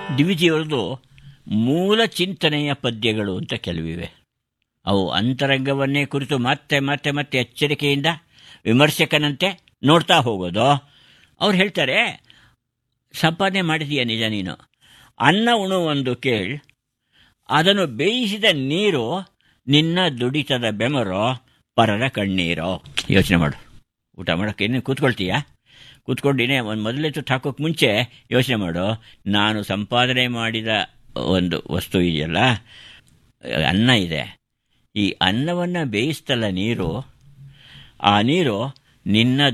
ದಿವಿಜಿಯವರದು ಮೂಲ ಚಿಂತನೆಯ ಪದ್ಯಗಳು ಅಂತ ಕೆಲವಿವೆ ಅವು ಅಂತರಂಗವನ್ನೇ ಕುರಿತು ಮತ್ತೆ ಮತ್ತೆ ಮತ್ತೆ ಎಚ್ಚರಿಕೆಯಿಂದ ವಿಮರ್ಶಕನಂತೆ ನೋಡ್ತಾ ಹೋಗೋದು ಅವ್ರು ಹೇಳ್ತಾರೆ ಸಂಪಾದನೆ ಮಾಡಿದೀಯ ನಿಜ ನೀನು ಅನ್ನ ಉಣುವೊಂದು ಕೇಳ್ ಅದನ್ನು ಬೇಯಿಸಿದ ನೀರು ನಿನ್ನ ದುಡಿತದ ಬೆಮರೋ ಪರರ ಕಣ್ಣೀರೋ ಯೋಚನೆ ಮಾಡು ಊಟ ಮಾಡೋಕ್ಕೆ ನೀನು ಕೂತ್ಕೊಳ್ತೀಯಾ ಕೂತ್ಕೊಂಡಿನೇ ಒಂದು ಮೊದಲೇ ತುತ್ತು ಹಾಕೋಕೆ ಮುಂಚೆ ಯೋಚನೆ ಮಾಡು ನಾನು ಸಂಪಾದನೆ ಮಾಡಿದ ಒಂದು ವಸ್ತು ಇದೆಯಲ್ಲ ಅನ್ನ ಇದೆ ಈ ಅನ್ನವನ್ನು ಬೇಯಿಸ್ತಲ್ಲ ನೀರು ಆ ನೀರು ನಿನ್ನ